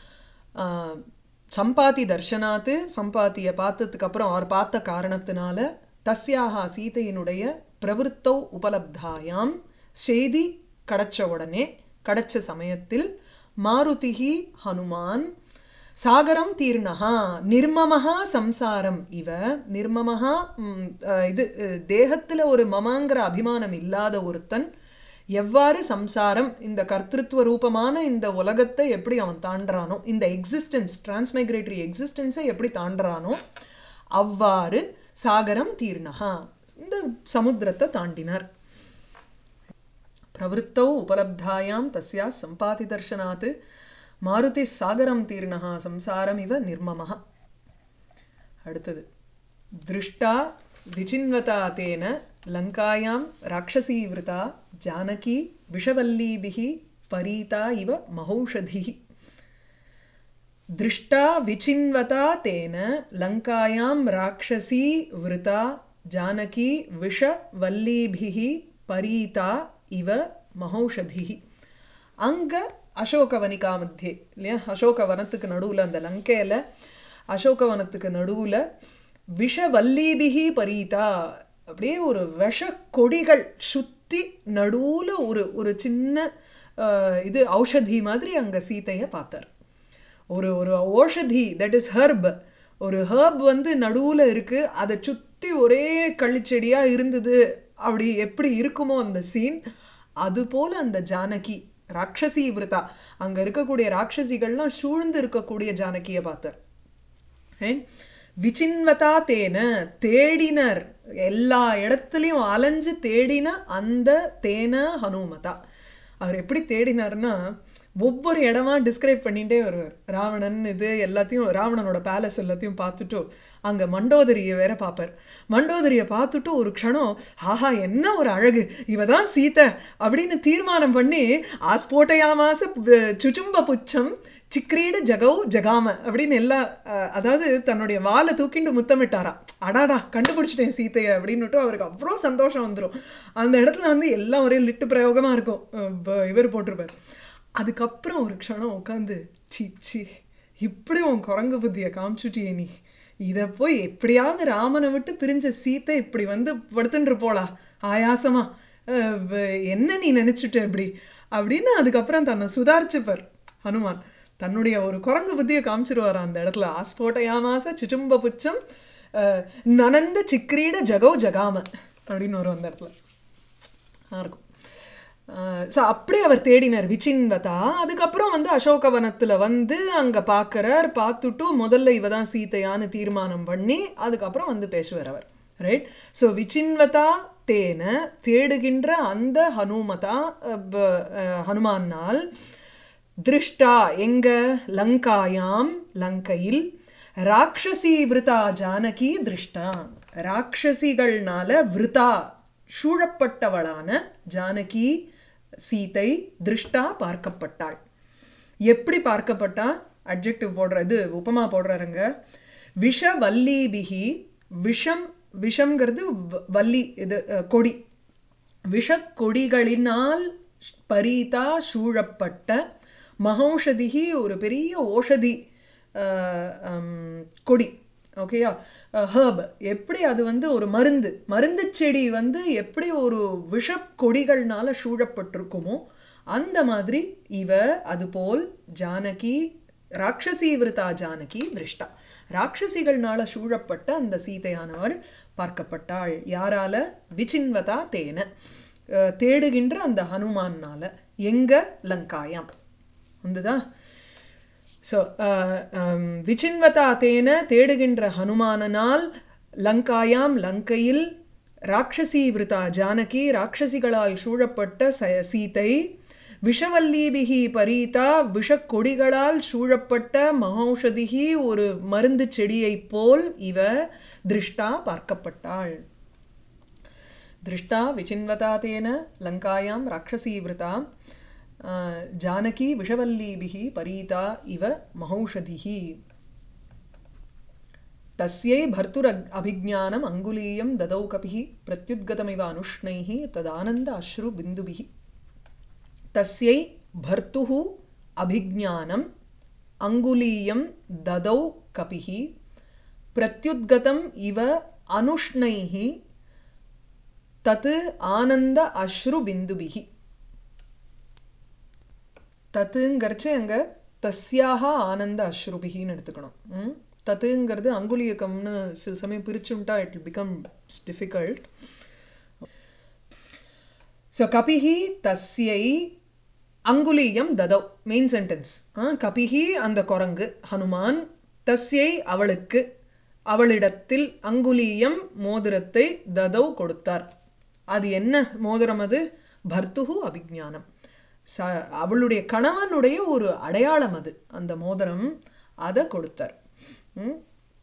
சம்பாதி தர்ஷனாத்து சம்பாத்தியை பார்த்ததுக்கு அப்புறம் அவர் பார்த்த காரணத்தினால தஸ்யாக சீதையினுடைய பிரவருத்தௌ உபலப்தாயாம் செய்தி கிடைச்ச உடனே கிடைச்ச சமயத்தில் மாருதிஹி ஹனுமான் சாகரம் தீர்ணஹா நிர்மமஹா சம்சாரம் இவ நிர்மமஹா இது தேகத்தில் ஒரு மமாங்கிற அபிமானம் இல்லாத ஒருத்தன் எவ்வாறு சம்சாரம் இந்த கர்த்திருவ ரூபமான இந்த உலகத்தை எப்படி அவன் தாண்டுறானோ இந்த எக்ஸிஸ்டன்ஸ் டிரான்ஸ்மைக்ரேட்டரி எக்ஸிஸ்டன்ஸை எப்படி தாண்டுறானோ அவ்வாறு சாகரம் தீர்ணஹா இந்த சமுத்திரத்தை தாண்டினார் பிரவருத்தௌ உபலப்தாயாம் தஸ்யா சம்பாதி தர்ஷனாத் மாருதி சாகரம் தீர்ணஹா சம்சாரம் இவ நிர்மமஹா அடுத்தது திருஷ்டா விசின்வதா தேன லங்காயாம் ராட்சசீ விரதா ஜானகி விஷவல்லீபிகி பரீதா இவ மகௌஷதி திருஷ்டா விசின்வதா தேன லங்காயாம் ராட்சசீ விரதா ஜானகி விஷவல்லீபிகி பரீதா இவ மகௌஷதி அங்க அசோகவனிகா மத்தியே இல்லையா அசோகவனத்துக்கு நடுவில் அந்த லங்கையில் அசோகவனத்துக்கு நடுவில் விஷவல்லீபிகி பரீதா அப்படியே ஒரு விஷ கொடிகள் சுற்றி நடுவில் ஒரு ஒரு சின்ன இது ஔஷதி மாதிரி அங்கே சீத்தையை பார்த்தார் ஒரு ஒரு ஓஷதி தட் இஸ் ஹர்ப் ஒரு ஹர்ப் வந்து நடுவில் இருக்குது அதை சுற்றி ஒரே கள்ளிச்செடியாக இருந்தது அப்படி எப்படி இருக்குமோ அந்த சீன் அதுபோல் அந்த ஜானகி ராட்சசி விரதா அங்கே இருக்கக்கூடிய ராட்சசிகள்லாம் சூழ்ந்து இருக்கக்கூடிய ஜானகியை பார்த்தார் விசின்வதா தேன தேடினர் எல்லா இடத்துலையும் அலைஞ்சு தேடின அந்த தேன ஹனுமதா அவர் எப்படி தேடினார்னா ஒவ்வொரு இடமா டிஸ்கிரைப் பண்ணிகிட்டே வருவார் ராவணன் இது எல்லாத்தையும் ராவணனோட பேலஸ் எல்லாத்தையும் பார்த்துட்டு அங்கே மண்டோதரியை வேற பார்ப்பார் மண்டோதரியை பார்த்துட்டு ஒரு க்ஷணம் ஆஹா என்ன ஒரு அழகு இவ தான் சீத்தை அப்படின்னு தீர்மானம் பண்ணி ஆஸ்போட்டையாமாச சுச்சும்ப புச்சம் சிக்ரீடு ஜகவ் ஜகாம அப்படின்னு எல்லா அதாவது தன்னுடைய வாலை தூக்கிண்டு முத்தமிட்டாரா அடாடா கண்டுபிடிச்சிட்டேன் சீத்தையை அப்படின்னுட்டு அவருக்கு அவ்வளோ சந்தோஷம் வந்துடும் அந்த இடத்துல வந்து எல்லாம் ஒரே லிட்டு பிரயோகமாக இருக்கும் இவர் போட்டிருப்பார் அதுக்கப்புறம் ஒரு க்ஷணம் உட்காந்து சி சி இப்படி உன் குரங்கு புத்தியை காமிச்சுட்டியே நீ இதை போய் எப்படியாவது ராமனை விட்டு பிரிஞ்ச சீத்தை இப்படி வந்து படுத்துட்டு போலா ஆயாசமா என்ன நீ நினச்சிட்ட இப்படி அப்படின்னு அதுக்கப்புறம் தன்னை சுதாரிச்சுப்பார் ஹனுமான் தன்னுடைய ஒரு குரங்கு புத்தியை காமிச்சிருவார் அந்த இடத்துல ஆஸ்போட்டையாமாச சுச்சும்ப புச்சம் நனந்த சிக்ரீட ஜகோ ஜகாம அப்படின்னு வரும் அந்த இடத்துல இருக்கும் ஸோ அப்படி அவர் தேடினார் விச்சின்வதா அதுக்கப்புறம் வந்து அசோகவனத்தில் வந்து அங்கே பார்க்குறார் பார்த்துட்டு முதல்ல இவ தான் சீத்தையான்னு தீர்மானம் பண்ணி அதுக்கப்புறம் வந்து பேசுவார் அவர் ரைட் ஸோ விசின்வதா தேன தேடுகின்ற அந்த ஹனுமதா அஹ், ப- அஹ், ஹனுமானால் திருஷ்டா எங்க லங்காயாம் லங்கையில் ராட்சசி விருதா ஜானகி திருஷ்டா ராட்சசிகள்னால விருதா சூழப்பட்டவளான ஜானகி சீதை திருஷ்டா பார்க்கப்பட்டாள் எப்படி பார்க்கப்பட்டா அட்ஜெக்டிவ் போடுற இது உபமா போடுறாருங்க விஷ வல்லீபிகி விஷம் விஷம்ங்கிறது வ- வள்ளி இது அஹ், கொடி விஷக்கொடிகளினால் பரீதா சூழப்பட்ட மகௌஷதிகி ஒரு பெரிய ஓஷதி அஹ், ஹம், கொடி ஓகேயா ஹர்ப் எப்படி அது வந்து ஒரு மருந்து மருந்து செடி வந்து எப்படி ஒரு விஷக்கொடிகள்னால சூழப்பட்டிருக்குமோ அந்த மாதிரி இவ அதுபோல் ஜானகி ராட்சசி விருதா ஜானகி திருஷ்டா ராட்சசிகள்னால சூழப்பட்ட அந்த சீதையானவர் பார்க்கப்பட்டாள் யாரால விசின்வதா தேன அஹ், தேடுகின்ற அந்த ஹனுமான்னால எங்க லங்காயாம் வந்துதா ஸோ விசின்வதா தேன தேடுகின்ற ஹனுமானனால் லங்காயாம் லங்கையில் ராட்சசி விருதா ஜானகி ராட்சசிகளால் சூழப்பட்ட ச சீதை விஷவல்லீபிகி பரீதா விஷக்கொடிகளால் சூழப்பட்ட மகௌஷதிகி ஒரு மருந்து செடியைப் போல் இவ திருஷ்டா பார்க்கப்பட்டாள் दृष्टा विचिन्वता तेन लङ्कायां राक्षसीवृता आ, जानकी विषवल्लीभिः परीता इव महौषधिः तस्यै भर्तुरग् अभिज्ञानम् अङ्गुलीयं ददौ कपिः प्रत्युद्गतमिव अनुष्णैः तदानन्द अश्रुबिन्दुभिः तस्यै भर्तुः अभिज्ञानम् अङ्गुलीयं ददौ कपिः प्रत्युद्गतम् इव अनुष्णैः தத்து ஆனந்த அஸ்ரு பிந்துபிகி தத்துங்கிறச்சு அங்கே தஸ்யாக ஆனந்த அஸ்ருபிகின்னு எடுத்துக்கணும் ம்? தத்துங்கிறது அங்குலியக்கம்னு சில சமயம் பிரிச்சுட்டா இட் பிகம் டிஃபிகல்ட் ஸோ கபிஹி தஸ்யை அங்குலியம் ததவ் மெயின் சென்டென்ஸ் கபிஹி அந்த குரங்கு ஹனுமான் தஸ்யை அவளுக்கு அவளிடத்தில் அங்குலியம் மோதிரத்தை ததவ் கொடுத்தார் அது என்ன மோதிரம் அது பர்த்துகு அபிஜானம் ச அவளுடைய கணவனுடைய ஒரு அடையாளம் அது அந்த மோதிரம் அதை கொடுத்தார் ம்?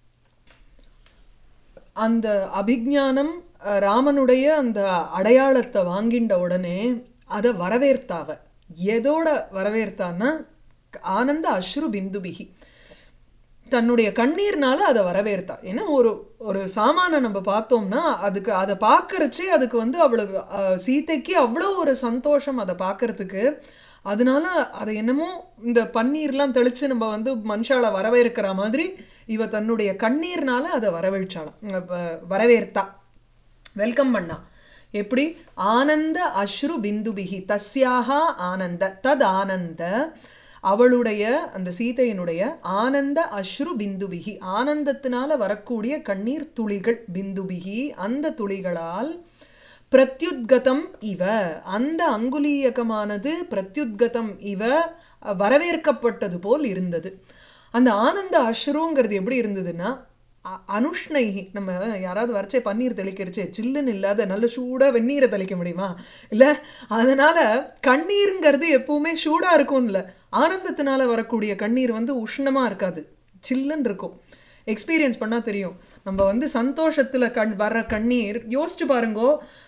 அந்த அபிஜானம் அஹ், ராமனுடைய அந்த அடையாளத்தை வாங்கிண்ட உடனே அதை வரவேற்தாவ எதோட வரவேற்தான்னா ஆனந்த அஸ்ரு பிந்துபிகி தன்னுடைய கண்ணீர்னால அதை வரவேற்தா ஏன்னா ஒரு ஒரு சாமானை நம்ம பார்த்தோம்னா அதுக்கு அதை பார்க்கறச்சே அதுக்கு வந்து அவளுக்கு அஹ், சீதைக்கு அவ்வளோ ஒரு சந்தோஷம் அதை பார்க்கறதுக்கு அதனால அதை என்னமோ இந்த பன்னீர்லாம் தெளித்து நம்ம வந்து மனுஷால வரவேற்கிற மாதிரி இவ தன்னுடைய கண்ணீர்னால அதை வரவேற்றாளாம் அஹ் வரவேற்தா வெல்கம் பண்ணா எப்படி ஆனந்த அஸ்ரு பிந்துபிகி தஸ்யாக ஆனந்த தத் ஆனந்த அவளுடைய அந்த சீதையினுடைய ஆனந்த அஸ்ரு பிந்துபிகி ஆனந்தத்தினால வரக்கூடிய கண்ணீர் துளிகள் பிந்துபிகி அந்த துளிகளால் பிரத்யுத்கதம் இவ அந்த அங்குலீயகமானது பிரத்யுத்கதம் இவ வரவேற்கப்பட்டது போல் இருந்தது அந்த ஆனந்த அஸ்ருங்கிறது எப்படி இருந்ததுன்னா அ- அனுஷ்ணைஹி நம்ம யாராவது வரைச்சே பன்னீர் தெளிக்கிறச்சே சில்லுன்னு இல்லாத நல்ல சூடாக வெந்நீரை தெளிக்க முடியுமா இல்லை அதனால கண்ணீருங்கிறது எப்பவுமே சூடாக இருக்கும்ல ஆனந்தத்தினால வரக்கூடிய கண்ணீர் வந்து உஷ்ணமாக இருக்காது சில்லுன்னு இருக்கும் எக்ஸ்பீரியன்ஸ் பண்ணால் தெரியும் நம்ம வந்து சந்தோஷத்தில் கண் வர்ற கண்ணீர் யோசிச்சு பாருங்கோ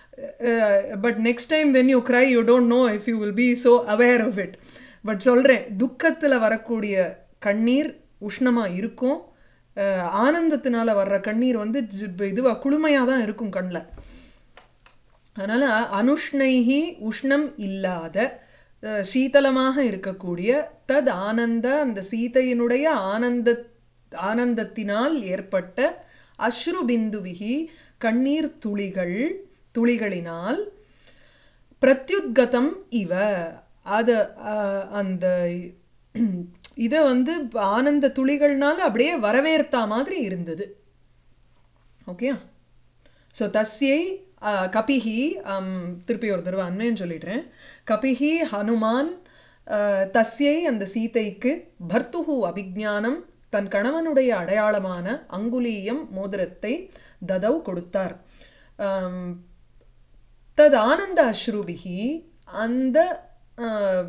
but next time when you cry you don't know if you will be so aware of it but சொல்கிறேன் துக்கத்தில் வரக்கூடிய கண்ணீர் உஷ்ணமாக இருக்கும் அஹ், ஆனந்தத்தினால வர்ற கண்ணீர் வந்து இதுவாக குளுமையாக தான் இருக்கும் கண்ணில் அதனால் அனுஷ்ணைஹி உஷ்ணம் இல்லாத அஹ், சீதளமாக இருக்கக்கூடிய தத் ஆனந்த அந்த சீதையினுடைய ஆனந்த ஆனந்தத்தினால் ஏற்பட்ட அஸ்ரு பிந்துவிகி கண்ணீர் துளிகள் துளிகளினால் பிரத்யுத்கதம் இவ அது அஹ், அந்த இதை வந்து ஆனந்த துளிகள்னால அப்படியே வரவேற்தா மாதிரி இருந்தது ஓகே ஸோ தஸ்யை அஹ், கபிஹி அம், திருப்பி ஒரு தடவை அண்மைன்னு சொல்லிடுறேன் கபிஹி ஹனுமான் அஹ், தஸ்யை அந்த சீதைக்கு பர்த்துஹு அபிஜானம் தன் கணவனுடைய அடையாளமான அங்குலீயம் மோதிரத்தை ததவ் கொடுத்தார் ஆம், தத் ஆனந்த அஸ்ருபிகி அந்த ஆஹ்,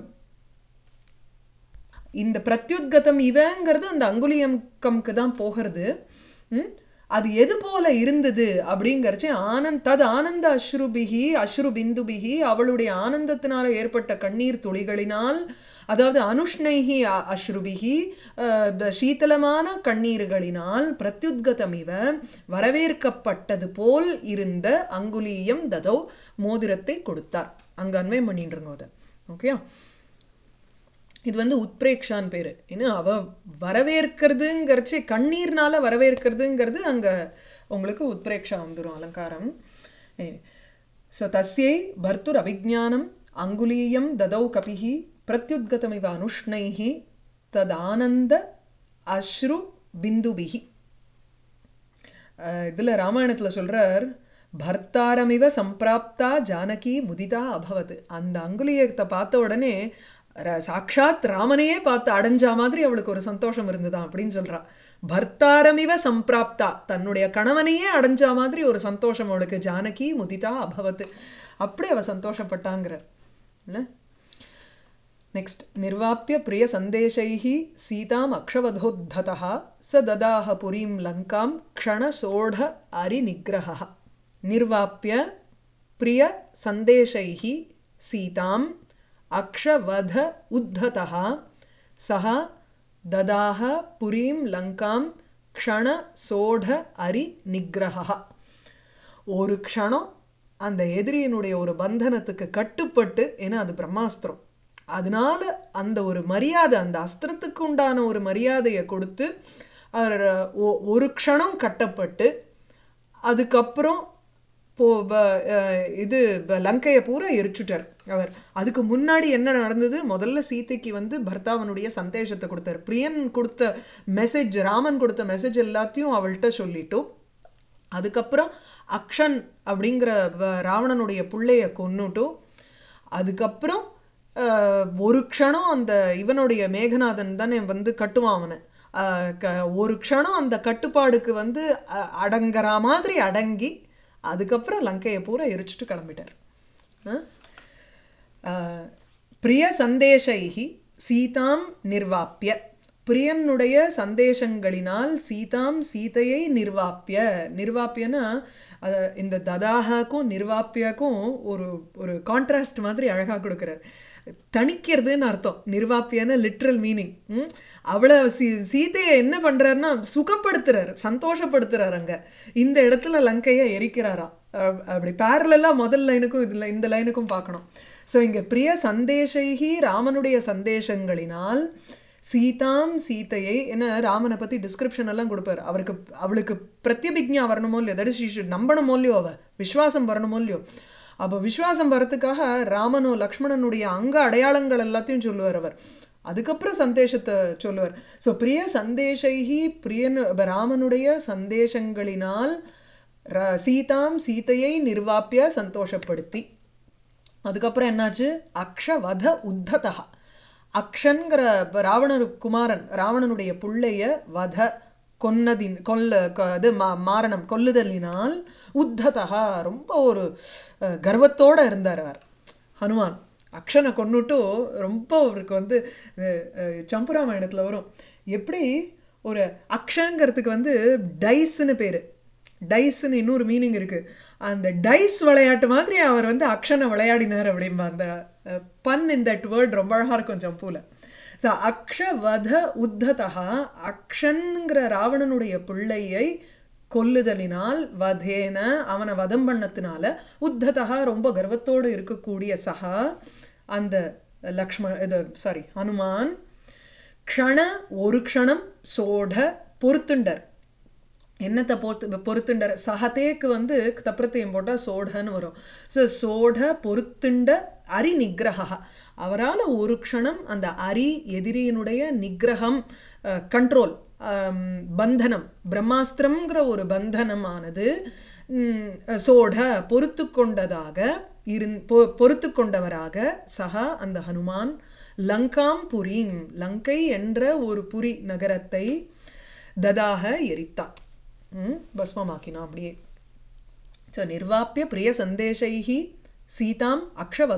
இந்த பிரத்யுத்கதம் இவங்கிறது அந்த அங்குலியம்கம்க்கு தான் போகிறது ம்? அது எது போல இருந்தது அப்படிங்கிறச்சு ஆனந்த் தது ஆனந்த அஸ்ருபிகி அஸ்ரு பிந்துபிகி அவளுடைய ஆனந்தத்தினால ஏற்பட்ட கண்ணீர் துளிகளினால் அதாவது அனுஷ்ணைஹி அ- அஸ்ருபிகி அஹ், ப- சீதளமான கண்ணீர்களினால் பிரத்யுத்கதம் இவ வரவேற்கப்பட்டது போல் இருந்த அங்குலியம் ததோ மோதிரத்தை கொடுத்தார் அங்க அன்வயம் பண்ணிட்டு இருங்கோம் அதை ஓகே இது வந்து உத்பிரேக்ஷான் பேரு ஏன்னா அவ வரவேற்கிறதுங்கிறச்சு கண்ணீர்னால வரவேற்கிறதுங்கிறது அங்க உங்களுக்கு உத்பிரேக்ஷா வந்துடும் அலங்காரம் ஸோ தஸ்யை பர்த்துர் அபிஜானம் அங்குலீயம் ததௌ கபிஹி பிரத்யுத்கதமிவ அனுஷ்ணைஹி ததானந்த அஸ்ரு பிந்துபிஹி அஹ் இதுல ராமாயணத்துல சொல்றார் பர்த்தாரமிவ சம்பிராப்தா ஜானகி முதிதா அபவத் அந்த அங்குலியத்தை பார்த்த உடனே ர- சாக்ஷாத் ராமனையே பார்த்து அடைஞ்சா மாதிரி அவளுக்கு ஒரு சந்தோஷம் இருந்ததாம் அப்படின்னு சொல்றா பர்த்தாரமிவ சம்பிராப்தா தன்னுடைய கணவனையே அடைஞ்சா மாதிரி ஒரு சந்தோஷம் அவளுக்கு ஜானகி முதிதா அபவத் அப்படி அவ சந்தோஷப்பட்டாங்கிற இல்லை नेक्स्ट् निर्वाप्य प्रियसन्देशैः सीताम् अक्षवधोद्धतः स ददाह पुरीं लङ्कां क्षणसोढ अरिनिग्रहः निर्वाप्य प्रियसन्देशैः सीताम् अक्षवध उद्धतः सः ददाह पुरीं लङ्कां क्षणसोढ अरिनिग्रहः ஒரு க்ஷணம் அந்த எதிரியினுடைய ஒரு பந்தனத்துக்கு கட்டுப்பட்டு ஏன்னா அது பிரம்மாஸ்திரம் அதனால அந்த ஒரு மரியாதை அந்த அஸ்திரத்துக்கு உண்டான ஒரு மரியாதையை கொடுத்து அவர் ஒ- ஒரு க்ஷணம் கட்டப்பட்டு அதுக்கப்புறம் போ ப- அஹ் இது ப- லங்கையை பூரா எரிச்சுட்டார் அவர் அதுக்கு முன்னாடி என்ன நடந்தது முதல்ல சீதைக்கு வந்து பர்த்தாவனுடைய சந்தேஷத்தை கொடுத்தார் பிரியன் கொடுத்த மெசேஜ் ராமன் கொடுத்த மெசேஜ் எல்லாத்தையும் அவள்கிட்ட சொல்லிட்டும் அதுக்கப்புறம் அக்ஷன் அப்படிங்கிற வ- ராவணனுடைய பிள்ளைய கொன்னுட்டும் அதுக்கப்புறம் அஹ், ஒரு க்ஷணம் அந்த இவனுடைய மேகநாதன் தானே வந்து கட்டுவான் அவனை அஹ், க- ஒரு க்ஷணம் அந்த கட்டுப்பாடுக்கு வந்து அ- அடங்குற மாதிரி அடங்கி அதுக்கப்புறம் லங்கையை பூரா எரிச்சுட்டு கிளம்பிட்டார் அஹ்? அஹ், பிரிய சந்தேஷைஹி சீதாம் நிர்வாப்பிய பிரியனுடைய சந்தேஷங்களினால் சீதாம் சீதையை நிர்வாப்பிய நிர்வாப்பியனா அத இந்த ததாகாக்கும் நிர்வாப்பியாக்கும் ஒரு ஒரு கான்ட்ராஸ்ட் மாதிரி அழகாக கொடுக்குறார் தணிக்கிறதுன்னு அர்த்தம் நிர்வாப்பியன லிட்ரல் மீனிங் அவளை சீ சீதையை என்ன பண்ணுறாருன்னா சுகப்படுத்துறாரு சந்தோஷப்படுத்துறாரு அங்கே இந்த இடத்துல லங்கையை எரிக்கிறாராம் அப்- அப்படி பேரலாக முதல் லைனுக்கும் இதில் இந்த லைனுக்கும் பார்க்கணும் ஸோ இங்கே பிரிய சந்தேஷைகி ராமனுடைய சந்தேஷங்களினால் சீதாம் சீதையை என்ன ராமனை பற்றி டிஸ்கிரிப்ஷன் எல்லாம் கொடுப்பார் அவருக்கு அவளுக்கு பிரத்யபிக்ஞா வரணுமோ இல்லையோ தட் இஸ் நம்பணுமோ இல்லையோ அவ விஸ்வாசம் வரணுமோ இல்லையோ அப்போ விஸ்வாசம் வரத்துக்காக ராமனோ லக்ஷ்மணனுடைய அங்க அடையாளங்கள் எல்லாத்தையும் சொல்லுவார் அவர் அதுக்கப்புறம் சந்தேஷத்தை சொல்லுவார் ஸோ பிரிய சந்தேஷைகி பிரியன் ராமனுடைய சந்தேஷங்களினால் ர- சீதாம் சீதையை நிர்வாப்பிய சந்தோஷப்படுத்தி அதுக்கப்புறம் என்னாச்சு அக்ஷவத உத்ததா அக்ஷன்கிற இப்ப ராவணரு குமாரன் ராவணனுடைய புள்ளைய வத கொன்னதின் கொல்ல கொ- இது மா மாரணம் கொல்லுதலினால் உத்ததா ரொம்ப ஒரு அஹ், கர்வத்தோட இருந்தார் அவர் ஹனுமான் அக்ஷனை கொன்னுட்டு ரொம்ப அவருக்கு வந்து அஹ், அஹ், சம்புராமாயணத்தில் வரும் எப்படி ஒரு அக்ஷங்கிறதுக்கு வந்து டைஸ்னு பேர் டைஸ்னு இன்னொரு மீனிங் இருக்கு அந்த டைஸ் விளையாட்டு மாதிரி அவர் வந்து அக்ஷனை விளையாடினார் அப்படிம்பா அந்த பன் இன் தட் வேர்ட் ரொம்ப அழகா இருக்கும் ஜம்பூல ஸோ அக்ஷவத உத்ததா அக்ஷன்ங்கிற ராவணனுடைய பிள்ளையை கொல்லுதலினால் வதேன அவனை வதம் பண்ணத்தினால உத்ததா ரொம்ப கர்வத்தோடு இருக்கக்கூடிய சகா அந்த லக்ஷ்ம இது சாரி ஹனுமான் க்ஷண ஒரு க்ஷணம் சோட பொருத்துண்டர் என்னத்தை பொறுத்து பொறுத்துண்டர் சஹதேக்கு வந்து தப்பிரத்தையும் போட்டால் சோடன்னு வரும் ஸோ சோட பொருத்துண்ட அரி நிகிரகா அவரால் ஒரு க்ஷணம் அந்த அரி எதிரியினுடைய நிகிரகம் கண்ட்ரோல் பந்தனம் பிரம்மாஸ்திரம்ங்கிற ஒரு பந்தனமானது ம், சோட பொறுத்து கொண்டதாக இருந் பொ பொறுத்து கொண்டவராக சகா அந்த ஹனுமான் லங்காம் புரீம் லங்கை என்ற ஒரு புரி நகரத்தை ததாக எரித்தான் ம், பஸ்மமாக்கினான் அப்படியே च निर्वाप्य प्रियसन्देशैः सीताम्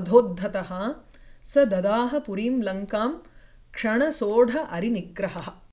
अक्षवधोद्धतः स ददाह पुरीं लङ्कां क्षणसोढ अरिनिग्रहः